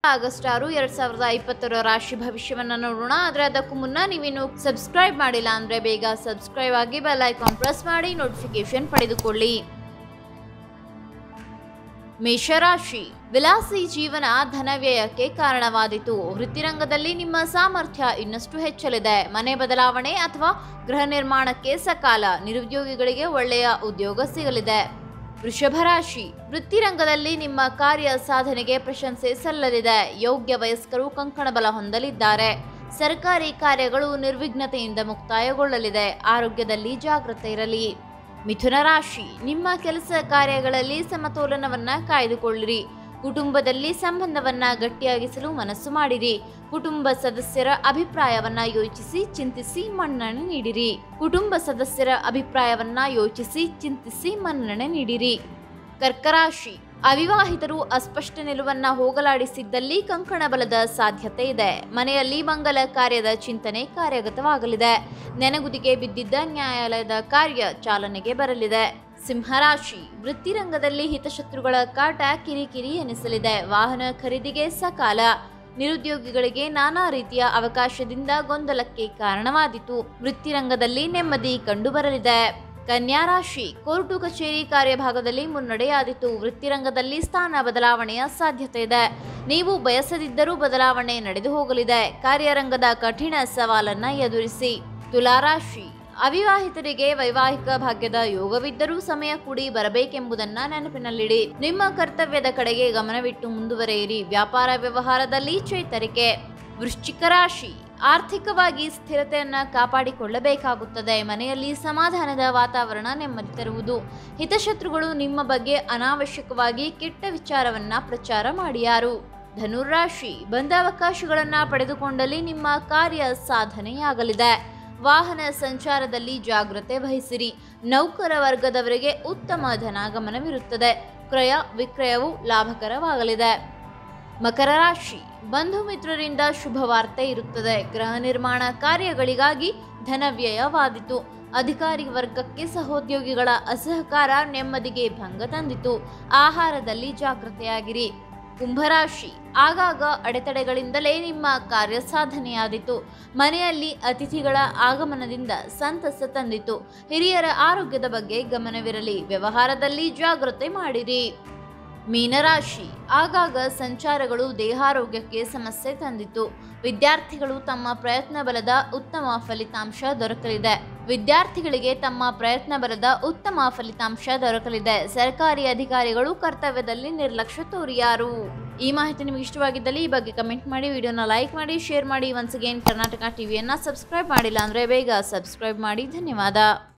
August ಆರು ಎರಡ್ ಸಾವಿರದ ಇಪ್ಪತ್ತರ ರಾಶಿ ಭವಿಷ್ಯವನ್ನ ನೋಡೋಣ ಆದ್ರೆ ಅದಕ್ಕೂ ಮುನ್ನ ನೀವೇನು ಸಬ್ಸ್ಕ್ರೈಬ್ ಮಾಡಿಲ್ಲ ಅಂದ್ರೆ ಬೇಗ ಸಬ್ಸ್ಕ್ರೈಬ್ ಆಗಿ ಬೆಲ್ ಐಕಾನ್ ಪ್ರೆಸ್ ಮಾಡಿ ನೋಟಿಫಿಕೇಶನ್ ಪಡೆದುಕೊಳ್ಳಿ ಮೇಷರಾಶಿ ವಿಲಾಸಿ ಜೀವನ ಧನವ್ಯಯಕ್ಕೆ ಕಾರಣವಾದೀತು ವೃತ್ತಿರಂಗದಲ್ಲಿ ನಿಮ್ಮ ಸಾಮರ್ಥ್ಯ ಇನ್ನಷ್ಟು ಹೆಚ್ಚಲಿದೆ ಮನೆ ಬದಲಾವಣೆ ಅಥವಾ ಗೃಹ ನಿರ್ಮಾಣಕ್ಕೆ ಸಕಾಲ ನಿರುದ್ಯೋಗಿಗಳಿಗೆ ಒಳ್ಳೆಯ ಉದ್ಯೋಗ ಸಿಗಲಿದೆ ವೃಷಭ ರಾಶಿ ವೃತ್ತಿರಂಗದಲ್ಲಿ ನಿಮ್ಮ ಕಾರ್ಯ ಸಾಧನೆಗೆ ಪ್ರಶಂಸೆ ಸಲ್ಲಲಿದೆ ಯೋಗ್ಯ ವಯಸ್ಕರು ಕಂಕಣ ಬಲ ಹೊಂದಲಿದ್ದಾರೆ ಸರ್ಕಾರಿ ಕಾರ್ಯಗಳು ನಿರ್ವಿಘ್ನತೆಯಿಂದ ಮುಕ್ತಾಯಗೊಳ್ಳಲಿದೆ ಆರೋಗ್ಯದಲ್ಲಿ ಜಾಗೃತೆ ಇರಲಿ ಮಿಥುನ ರಾಶಿ ನಿಮ್ಮ ಕೆಲಸ ಕಾರ್ಯಗಳಲ್ಲಿ ಸಮತೋಲನವನ್ನ ಕಾಯ್ದುಕೊಳ್ಳಿರಿ ಕುಟುಂಬದಲ್ಲಿ ಸಂಬಂಧವನ್ನ ಗಟ್ಟಿಯಾಗಿಸಲು ಮನಸ್ಸು ಮಾಡಿರಿ ಕುಟುಂಬ ಸದಸ್ಯರ ಅಭಿಪ್ರಾಯವನ್ನ ಯೋಚಿಸಿ ಚಿಂತಿಸಿ ಮನ್ನಣೆ ನೀಡಿರಿ ಕುಟುಂಬ ಸದಸ್ಯರ ಅಭಿಪ್ರಾಯವನ್ನ ಯೋಚಿಸಿ ಚಿಂತಿಸಿ ಮನ್ನಣೆ ನೀಡಿರಿ ಕರ್ಕರಾಶಿ ಅವಿವಾಹಿತರು ಅಸ್ಪಷ್ಟ ನಿಲುವನ್ನ ಹೋಗಲಾಡಿಸಿದ್ದಲ್ಲಿ ಕಂಕಣ ಬಲದ ಸಾಧ್ಯತೆ ಇದೆ ಮನೆಯಲ್ಲಿ ಮಂಗಲ ಕಾರ್ಯದ ಚಿಂತನೆ ಕಾರ್ಯಗತವಾಗಲಿದೆ ನೆನಗುದಿಗೆ ಬಿದ್ದಿದ್ದ ನ್ಯಾಯಾಲಯದ ಕಾರ್ಯ ಚಾಲನೆಗೆ ಬರಲಿದೆ ಸಿಂಹರಾಶಿ ವೃತ್ತಿರಂಗದಲ್ಲಿ ಹಿತಶತ್ರುಗಳ ಕಾಟ ಕಿರಿಕಿರಿ ಎನಿಸಲಿದೆ ವಾಹನ ಖರೀದಿಗೆ ಸಕಾಲ ನಿರುದ್ಯೋಗಿಗಳಿಗೆ ನಾನಾ ರೀತಿಯ ಅವಕಾಶದಿಂದ ಗೊಂದಲಕ್ಕೆ ಕಾರಣವಾದೀತು ವೃತ್ತಿರಂಗದಲ್ಲಿ ನೆಮ್ಮದಿ ಕಂಡುಬರಲಿದೆ ಕನ್ಯಾ ರಾಶಿ ಕೋರ್ಟು ಕಚೇರಿ ಕಾರ್ಯಭಾಗದಲ್ಲಿ ಮುನ್ನಡೆಯಾದಿತು ವೃತ್ತಿರಂಗದಲ್ಲಿ ಸ್ಥಾನ ಬದಲಾವಣೆಯ ಸಾಧ್ಯತೆ ಇದೆ ನೀವು ಬಯಸದಿದ್ದರೂ ಬದಲಾವಣೆ ನಡೆದು ಹೋಗಲಿದೆ ಕಾರ್ಯರಂಗದ ಕಠಿಣ ಸವಾಲನ್ನ ಎದುರಿಸಿ ತುಲಾರಾಶಿ ಅವಿವಾಹಿತರಿಗೆ ವೈವಾಹಿಕ ಭಾಗ್ಯದ ಯೋಗವಿದ್ದರೂ ಸಮಯ ಕೂಡಿ ಬರಬೇಕೆಂಬುದನ್ನ ನೆನಪಿನಲ್ಲಿಡಿ ನಿಮ್ಮ ಕರ್ತವ್ಯದ ಕಡೆಗೆ ಗಮನವಿಟ್ಟು ಮುಂದುವರೆಯಿರಿ ವ್ಯಾಪಾರ ವ್ಯವಹಾರದಲ್ಲಿ ಚೇತರಿಕೆ ವೃಶ್ಚಿಕ ರಾಶಿ ಆರ್ಥಿಕವಾಗಿ ಸ್ಥಿರತೆಯನ್ನ ಕಾಪಾಡಿಕೊಳ್ಳಬೇಕಾಗುತ್ತದೆ ಮನೆಯಲ್ಲಿ ಸಮಾಧಾನದ ವಾತಾವರಣ ನೆಮ್ಮದಿ ತರುವುದು ಹಿತಶತ್ರುಗಳು ನಿಮ್ಮ ಬಗ್ಗೆ ಅನಾವಶ್ಯಕವಾಗಿ ಕೆಟ್ಟ ವಿಚಾರವನ್ನ ಪ್ರಚಾರ ಮಾಡಿಯಾರು ಧನುರಾಶಿ ಬಂದ ಅವಕಾಶಗಳನ್ನ ಪಡೆದುಕೊಂಡಲ್ಲಿ ನಿಮ್ಮ ಕಾರ್ಯ ಸಾಧನೆಯಾಗಲಿದೆ ವಾಹನ ಸಂಚಾರದಲ್ಲಿ ಜಾಗ್ರತೆ ವಹಿಸಿರಿ ನೌಕರ ವರ್ಗದವರಿಗೆ ಉತ್ತಮ ಧನಾಗಮನವಿರುತ್ತದೆ ಕ್ರಯ ವಿಕ್ರಯವು ಲಾಭಕರವಾಗಲಿದೆ ಮಕರ ರಾಶಿ ಬಂಧು ಮಿತ್ರರಿಂದ ಶುಭ ವಾರ್ತೆ ಇರುತ್ತದೆ ಗೃಹ ನಿರ್ಮಾಣ ಕಾರ್ಯಗಳಿಗಾಗಿ ಧನವ್ಯಯವಾದಿತು ಅಧಿಕಾರಿ ವರ್ಗಕ್ಕೆ ಸಹೋದ್ಯೋಗಿಗಳ ಅಸಹಕಾರ ನೆಮ್ಮದಿಗೆ ಭಂಗ ತಂದಿತು ಆಹಾರದಲ್ಲಿ ಜಾಗೃತೆಯಾಗಿರಿ ಕುಂಭರಾಶಿ ಆಗಾಗ ಅಡೆತಡೆಗಳಿಂದಲೇ ನಿಮ್ಮ ಕಾರ್ಯ ಸಾಧನೆಯಾದಿತು ಮನೆಯಲ್ಲಿ ಅತಿಥಿಗಳ ಆಗಮನದಿಂದ ಸಂತಸ ತಂದಿತು ಹಿರಿಯರ ಆರೋಗ್ಯದ ಬಗ್ಗೆ ಗಮನವಿರಲಿ ವ್ಯವಹಾರದಲ್ಲಿ ಜಾಗೃತೆ ಮಾಡಿರಿ ಮೀನರಾಶಿ ಆಗಾಗ ಸಂಚಾರಗಳು ದೇಹಾರೋಗ್ಯಕ್ಕೆ ಸಮಸ್ಯೆ ತಂದಿತು ವಿದ್ಯಾರ್ಥಿಗಳು ತಮ್ಮ ಪ್ರಯತ್ನ ಬಲದ ಉತ್ತಮ ಫಲಿತಾಂಶ ದೊರಕಲಿದೆ ವಿದ್ಯಾರ್ಥಿಗಳಿಗೆ ತಮ್ಮ ಪ್ರಯತ್ನ ಬಲದ ಉತ್ತಮ ಫಲಿತಾಂಶ ದೊರಕಲಿದೆ ಸರ್ಕಾರಿ ಅಧಿಕಾರಿಗಳು ಕರ್ತವ್ಯದಲ್ಲಿ ನಿರ್ಲಕ್ಷ್ಯ ತೋರಿಯಾರು ಈ ಮಾಹಿತಿ ನಿಮಗೆ ಇಷ್ಟವಾಗಿದ್ದಲ್ಲಿ ಈ ಬಗ್ಗೆ ಕಮೆಂಟ್ ಮಾಡಿ ವಿಡಿಯೋನ ಲೈಕ್ ಮಾಡಿ ಶೇರ್ ಮಾಡಿ ಒನ್ಸ್ ಅಗೇನ್ ಕರ್ನಾಟಕ ಟಿವಿಯನ್ನ ಸಬ್ಸ್ಕ್ರೈಬ್ ಮಾಡಿಲ್ಲ ಅಂದರೆ ಬೇಗ ಸಬ್ಸ್ಕ್ರೈಬ್ ಮಾಡಿ ಧನ್ಯವಾದ